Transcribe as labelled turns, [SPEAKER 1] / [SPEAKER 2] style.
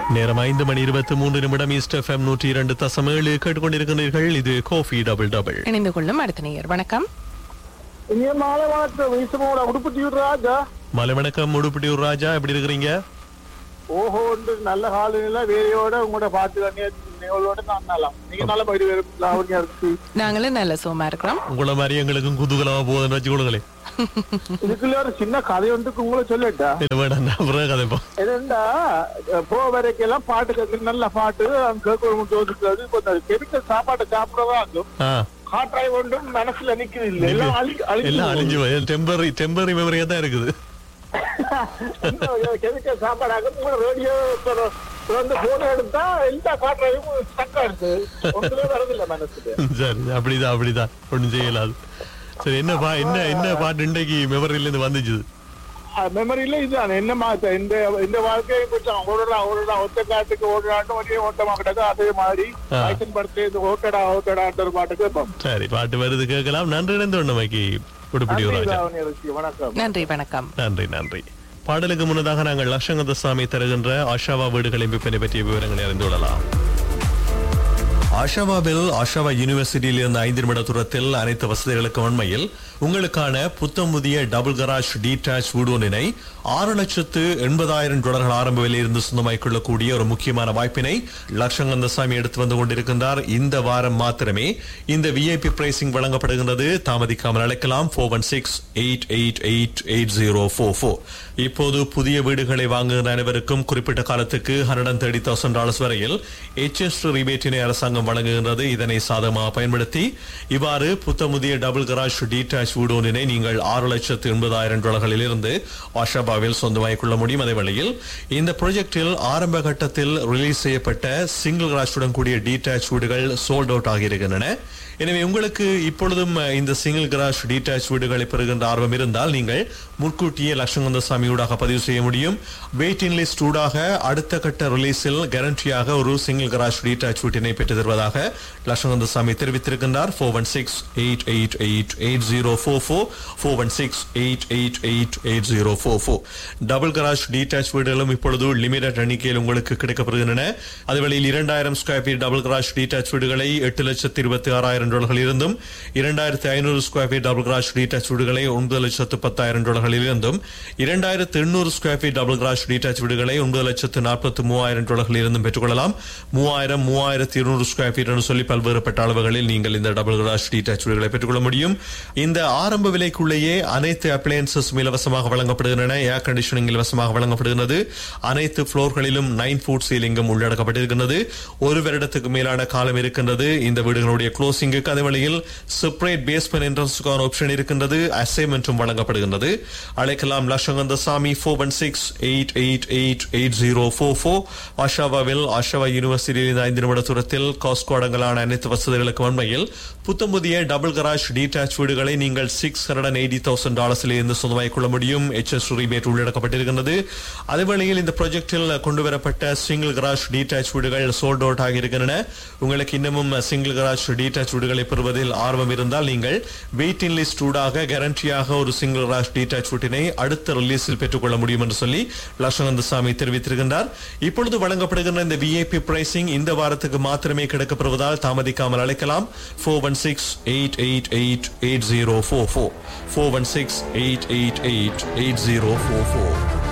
[SPEAKER 1] நேரம் ஐந்து மணி இருபத்தி மூன்று நிமிடம் ஈஸ்ட் எஃப்எம் நூற்றி இரண்டு தசம் ஏழு கேட்டுக்கொண்டிருக்கிறீர்கள் இது கோஃபி டபுள் டபுள்
[SPEAKER 2] இணைந்து கொள்ளும் அடுத்த நேயர் வணக்கம்
[SPEAKER 3] இங்க மாலை வளர்த்த வயசுமோட உடுப்புட்டி ராஜா
[SPEAKER 1] மலை வணக்கம் உடுப்பிட்டியூர் ராஜா எப்படி இருக்கிறீங்க
[SPEAKER 3] ஓஹோ நல்ல காலநிலை வேலையோட உங்களோட பாட்டு நிகழ்வோட நான் நலம் நீங்க நல்ல மாதிரி லாவணியா இருக்கு
[SPEAKER 2] நாங்களும் நல்ல சோமா இருக்கிறோம்
[SPEAKER 1] உங்களை மாதிரி எங்களுக்கும் குதூகலமா போகுதுன்னு வச்சுக்கொள்ளுங்களேன்
[SPEAKER 3] இதுக்குள்ள ஒரு சின்ன கதை ஒன்றுக்கு உங்களை சொல்லட்டா
[SPEAKER 1] இல்ல வேண்டாம் நான் அப்புறம் கதைப்போம்
[SPEAKER 3] என்னண்டா போ வரைக்கெல்லாம் பாட்டு கேட்க நல்ல பாட்டு கேட்கணும் தோதுக்கிறது இப்போ கெமிக்கல் சாப்பாட்டை சாப்பிடதான் இருக்கும்
[SPEAKER 1] ஆ
[SPEAKER 3] காற்றாய் ஒன்றும் மனசுல நிக்குது இல்ல எல்லாம் அழி- அழிஞ்சு
[SPEAKER 1] எல்லாம் அழிஞ்சு டெம்பரரி டெம்பரரி மெமரியா தான் இருக்குது
[SPEAKER 3] கெமிக்கல் சாப்பாடாக உங்களோட ரேடியோ வந்து போன் எடுத்தா எல்லா காற்றாயும் ஸ்டக்கா இருக்கு ஒன்றுமே வரதில்லை மனசுக்கு
[SPEAKER 1] சரி அப்படிதான் அப்படிதான் ஒண்ணும் செய்யலாது சரி என்ன பா என்ன என்ன பாட்டு இன்றைக்கு மெமரியில இருந்து வந்துச்சு
[SPEAKER 3] மெமரியில இதுதான் என்ன மாத்த இந்த இந்த வாழ்க்கையை கொஞ்சம் ஓடுறா ஓடுறா ஒத்த காட்டுக்கு ஓடுறாட்டும் ஒரே ஓட்டமா கிடக்கு அதே மாதிரி
[SPEAKER 1] ஆ.
[SPEAKER 3] லைசன் படத்துல இந்த ஓட்டடா ஓட்டடான்ற ஒரு பாட்டு கேட்போம்
[SPEAKER 1] சரி பாட்டு வருது கேட்கலாம் நன்றி இணைந்து ஒண்ணமைக்கு உடுப்பிடியூர்
[SPEAKER 3] நன்றி
[SPEAKER 1] ராஜா
[SPEAKER 3] ராவணி அரிசி, வணக்கம்
[SPEAKER 2] நன்றி வணக்கம்
[SPEAKER 1] நன்றி நன்றி பாடலுக்கு முன்னதாக நாங்கள் லட்சங்கந்த சாமி தருகின்ற ஆஷாவா வீடுகளின் விற்பனை பற்றிய விவரங்களை அறிந்து கொள்ளலாம் ஆஷாவாவில் ஆஷாவா யூனிவர்சிட்டியில் இருந்த ஐந்து நிமிட தூரத்தில் அனைத்து வசதிகளுக்கும் உண்மையில் உங்களுக்கான புத்தம் புதிய டபுள் கராஜ் டீடாச் வீடு ஒன்றினை ஆறு லட்சத்து எண்பதாயிரம் டாலர்கள் ஆரம்ப விலையிலிருந்து சொந்தமாக்கிக் கொள்ளக்கூடிய ஒரு முக்கியமான வாய்ப்பினை லட்சங்கந்தசாமி எடுத்து வந்து கொண்டிருக்கின்றார் இந்த வாரம் மாத்திரமே இந்த விஐபி பிரைசிங் வழங்கப்படுகின்றது தாமதிக்காமல் அழைக்கலாம் four one six eight eight eight eight zero four four இப்போது புதிய வீடுகளை வாங்குகிற அனைவருக்கும் குறிப்பிட்ட காலத்துக்கு hundred and thirty thousand dollars வரையில் எச்எஸ் ரிபேட்டினை அரசாங்கம் வழங்குகின்றது இதனை சாதகமாக பயன்படுத்தி இவ்வாறு புத்தமுதிய டபுள் கராஜ் டீடாச் வீடு ஒன்றினை நீங்கள் ஆறு லட்சத்து எண்பதாயிரம் டாலர்களில் இருந்து ஆஷாபாவில் சொந்தமாக்கிக் கொள்ள முடியும் அதே வேளையில் இந்த ப்ராஜெக்டில் ஆரம்ப கட்டத்தில் ரிலீஸ் செய்யப்பட்ட சிங்கிள் கராஜுடன் கூடிய டீடாச் வீடுகள் சோல்ட் அவுட் ஆகியிருக்கின்றன எனவே உங்களுக்கு இப்பொழுதும் அஹ், இந்த சிங்கிள் கராஜ் டீடாச் வீடுகளை பெறுகின்ற ஆர்வம் இருந்தால் நீங்கள் முன்கூட்டியே லட்சங்கந்த சாமியூடாக பதிவு செய்ய முடியும் வெயிட்டிங் லிஸ்ட் ஊடாக அடுத்த கட்ட ரிலீஸில் கேரண்டியாக ஒரு சிங்கிள் கராஜ் டீடாச் வீட்டினை பெற்று தருவதாக லட்சங்கந்த சாமி தெரிவித்திருக்கின்றார் four one six eight eight eight eight zero four four four one six eight eight eight eight zero four four double garage detached வீடுகளும் இப்பொழுது லிமிடெட் எண்ணிக்கையில் உங்களுக்கு கிடைக்கப்படுகின்றன அதுவேளையில் இரண்டாயிரம் square feet double garage detached வீடுகளை எட்டு லட்சத்து இருபத்தி ஆறாயிரம் டாலர்கள் இருந்தும் இரண்டாயிரத்து ஐநூறு square feet double garage detached வீடுகளை ஒன்பது லட்சத்து பத்தாயிரம் டாலர்களில் இருந்தும் இரண்டாயிரத்து எண்ணூறு square feet double garage detached வீடுகளை ஒன்பது லட்சத்து நாற்பத்து மூவாயிரம் டாலர்களில் இருந்தும் பெற்றுக்கொள்ளலாம் மூவாயிரம் மூவாயிரத்து இருநூறு ஸ்கொயர் ஃபீட் என்று சொல்லி பல்வேறுபட்ட அளவுகளில் நீங்கள் இந்த டபுள் கராஜ் டீடாச் வீடுகளை பெற்றுக்கொள்ள முடியும் இந்த ஆரம்ப விலைக்குள்ளேயே அனைத்து அப்ளையன்சஸ் இலவசமாக வழங்கப்படுகின்றன ஏர் கண்டிஷனிங் இலவசமாக வழங்கப்படுகிறது அனைத்து ஃப்ளோர்களிலும் நைன் ஃபுட் சீலிங்கும் உள்ளடக்கப்பட்டிருக்கின்றது ஒரு வருடத்துக்கு மேலான காலம் இருக்கின்றது இந்த வீடுகளுடைய க்ளோசிங்குக்கு அதே வேளையில் செப்பரேட் பேஸ்மெண்ட் என்ட்ரன்ஸுக்கான ஆப்ஷன் இருக்கின்றது அசைன்மெண்ட்டும் வழங்கப்படுகின்றது அழைக்கலாம் லட்சங்கந்த சாமி four one six eight eight eight eight zero four four ஆஷாவாவில் ஆஷாவா யூனிவர்சிட்டியில் ஐந்து நிமிட தூரத்தில் காஸ்கோ அடங்கலான அனைத்து வசதிகளுக்கு உண்மையில் புத்தம் புதிய டபுள் கராஜ் டீடாச் வீடுகளை நீங்கள் சிக்ஸ் ஹண்ட்ரட் எயிட்டி தௌசண்ட் டாலர்ஸில் இருந்து சொந்தமாக்கிக் கொள்ள முடியும் எச்எஸ் ரிபேட் உள்ளடக்கப்பட்டிருக்கின்றது அதேவேளையில் இந்த ப்ராஜெக்டில் கொண்டு வரப்பட்ட சிங்கிள் கராஜ் டீடாச் வீடுகள் சோல்ட் அவுட் ஆகியிருக்கின்றன உங்களுக்கு இன்னமும் சிங்கிள் கராஜ் டீடாச் வீடுகளை பெறுவதில் ஆர்வம் இருந்தால் நீங்கள் வெயிட்டிங் லிஸ்ட் ஊடாக கேரண்டியாக ஒரு சிங்கிள் கராஜ் டீடாச் வீட்டினை அடுத்த ரிலீஸில் பெற்றுக்கொள்ள முடியும் என்று சொல்லி லட்சணந்த சாமி தெரிவித்திருக்கின்றார் இப்பொழுது வழங்கப்படுகின்ற இந்த விஐபி பிரைசிங் இந்த வாரத்துக்கு மாத்திரமே கிடைக்கப்படுவதால் தாமதிக்காமல் அழைக்கலாம் four one six eight eight eight eight zero four four four one six eight eight eight eight zero four four